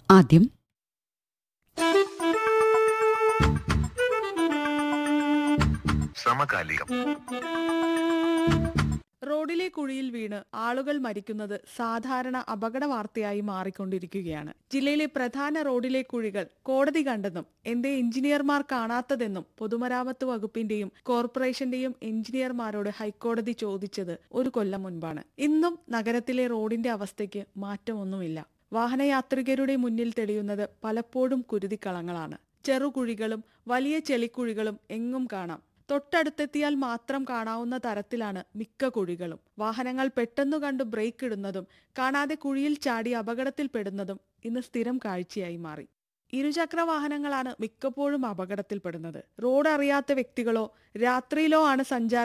ആദ്യം സമകാലികം റോഡിലെ കുഴിയിൽ വീണ് ആളുകൾ മരിക്കുന്നത് സാധാരണ അപകട വാർത്തയായി മാറിക്കൊണ്ടിരിക്കുകയാണ് ജില്ലയിലെ പ്രധാന റോഡിലെ കുഴികൾ കോടതി കണ്ടെന്നും എന്തേ എഞ്ചിനീയർമാർ കാണാത്തതെന്നും പൊതുമരാമത്ത് വകുപ്പിന്റെയും കോർപ്പറേഷന്റെയും എഞ്ചിനീയർമാരോട് ഹൈക്കോടതി ചോദിച്ചത് ഒരു കൊല്ലം മുൻപാണ് ഇന്നും നഗരത്തിലെ റോഡിന്റെ അവസ്ഥയ്ക്ക് മാറ്റമൊന്നുമില്ല വാഹനയാത്രികരുടെ മുന്നിൽ തെളിയുന്നത് പലപ്പോഴും കുരുതിക്കളങ്ങളാണ് ചെറുകുഴികളും വലിയ ചെളിക്കുഴികളും എങ്ങും കാണാം തൊട്ടടുത്തെത്തിയാൽ മാത്രം കാണാവുന്ന തരത്തിലാണ് മിക്ക കുഴികളും വാഹനങ്ങൾ പെട്ടെന്നു കണ്ട് ബ്രേക്ക് ഇടുന്നതും കാണാതെ കുഴിയിൽ ചാടി അപകടത്തിൽപ്പെടുന്നതും ഇന്ന് സ്ഥിരം കാഴ്ചയായി മാറി ഇരുചക്ര വാഹനങ്ങളാണ് മിക്കപ്പോഴും അപകടത്തിൽപ്പെടുന്നത് റോഡ് അറിയാത്ത വ്യക്തികളോ രാത്രിയിലോ ആണ് സഞ്ചാരം